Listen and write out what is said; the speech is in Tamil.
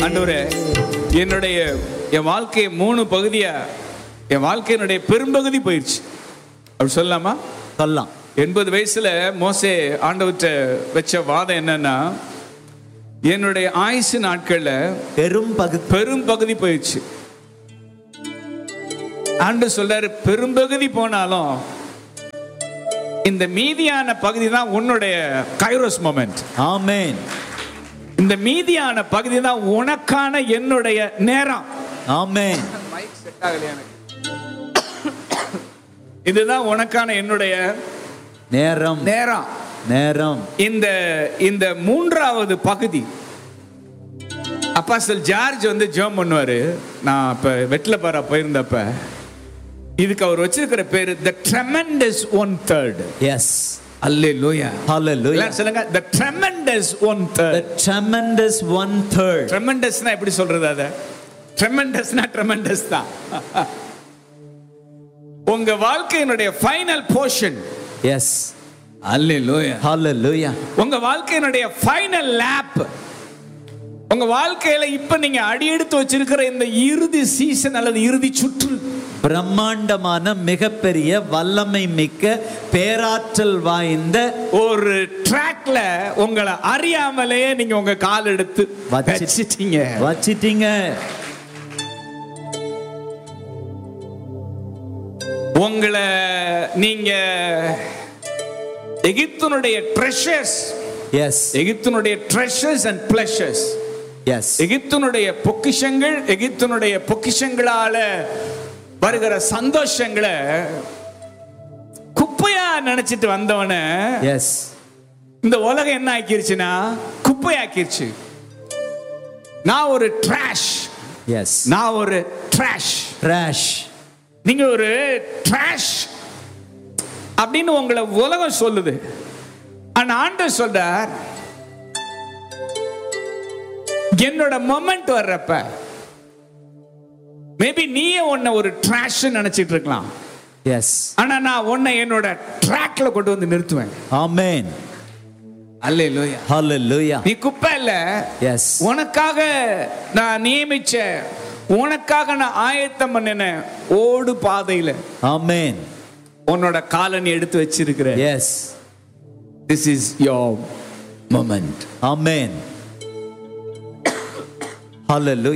ஆண்டவரே என்னுடைய என் வாழ்க்கை மூணு பகுதியா என் வாழ்க்கையினுடைய பெரும்பகுதி போயிடுச்சு அப்படி சொல்லலாமா சொல்லலாம் எண்பது வயசுல மோசே ஆண்டவர்கிட்ட வச்ச வாதம் என்னன்னா என்னுடைய ஆயுசு நாட்கள்ல பெரும் பகுதி பெரும் பகுதி போயிடுச்சு ஆண்டு சொல்றாரு பெரும்பகுதி போனாலும் இந்த மீதியான பகுதி தான் உன்னுடைய கைரோஸ் மொமெண்ட் ஆமென் இந்த மீதியான பகுதி தான் உனக்கான என்னுடைய நேரம் ஆமென் இதுதான் உனக்கான என்னுடைய நேரம் நேரம் நேரம் இந்த இந்த மூன்றாவது பகுதி அப்பாஸ்டல் ஜார்ஜ் வந்து ஜோம் பண்ணுவாரு நான் இப்ப வெட்டிலப்பாரா போயிருந்தப்ப இதுக்கு அவர் வச்சிருக்கிற பேரு the tremendous one third yes hallelujah hallelujah சொல்லுங்க the tremendous one the third tremendous one third ட்ரெமெண்டஸ்னா எப்படி சொல்றது அத ட்ரெமெண்டஸ்னா ட்ரெமெண்டஸ் தான் உங்க வாழ்க்கையினுடைய final portion S hallelujah hallelujah உங்க வாழ்க்கையினுடைய ஃபைனல் லேப் உங்க வாழ்க்கையில இப்ப நீங்க அடியெடுத்து வச்சிருக்கிற இந்த இறுதி சீசன் அல்லது இறுதி சுற்று பிரம்மாண்டமான மிகப்பெரிய வல்லமை மிக்க பேராற்றல் வாய்ந்த ஒரு ட்ராக்ல உங்களை அறியாமலேயே நீங்க உங்க கால் எடுத்து வச்சி- வச்சிட்டீங்க வச்சிட்டீங்க உங்களை நீங்க எகிப்தினுடைய ட்ரெஷர்ஸ் எஸ் எகிப்தினுடைய ட்ரெஷர்ஸ் அண்ட் பிளஷர்ஸ் எஸ் எகிப்தினுடைய பொக்கிஷங்கள் எகிப்தினுடைய பொக்கிஷங்களால வருகிற சந்தோஷங்களை குப்பையா நினைச்சிட்டு வந்தவன எஸ் இந்த உலகம் என்ன ஆக்கிருச்சுன்னா குப்பையாக்கிருச்சு நான் ஒரு ட்ராஷ் எஸ் நான் ஒரு ட்ராஷ் கிராஷ் நீங்க ஒரு ட்ராஷ் அப்படின்னு உங்களை உலகம் சொல்லுது ஆனா ஆண்டவர் சொல்றார் என்னோட மொமெண்ட் வர்றப்ப மேபி நீயே உன்னை ஒரு ட்ராஷ் நினைச்சிட்டு இருக்கலாம் எஸ் ஆனா நான் உன்னை என்னோட ட்ராக்ல கொண்டு வந்து நிறுத்துவேன் ஆமென் அல்லே லோயா hallelujah நீ குப்பை இல்ல எஸ் உனக்காக நான் நியமிச்ச உனக்காக நான் ஆயத்தம் பண்ணின ஓடு பாதையில ஆமென் உன்னோட காலை நீ எடுத்து வச்சிருக்கிற yes this is your moment amen hallelujah